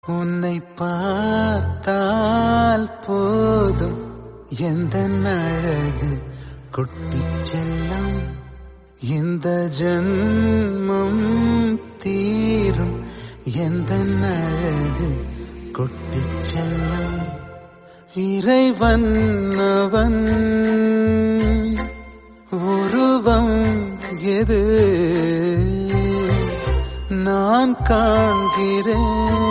உன்னை பார்த்தால் போதும் எந்த அழகு குட்டிச் செல்லம் இந்த ஜன்மம் தீரும் எந்த அழகு குட்டிச் செல்லம் இறைவன் அவன் உருவம் எது நான் காண்கிறேன்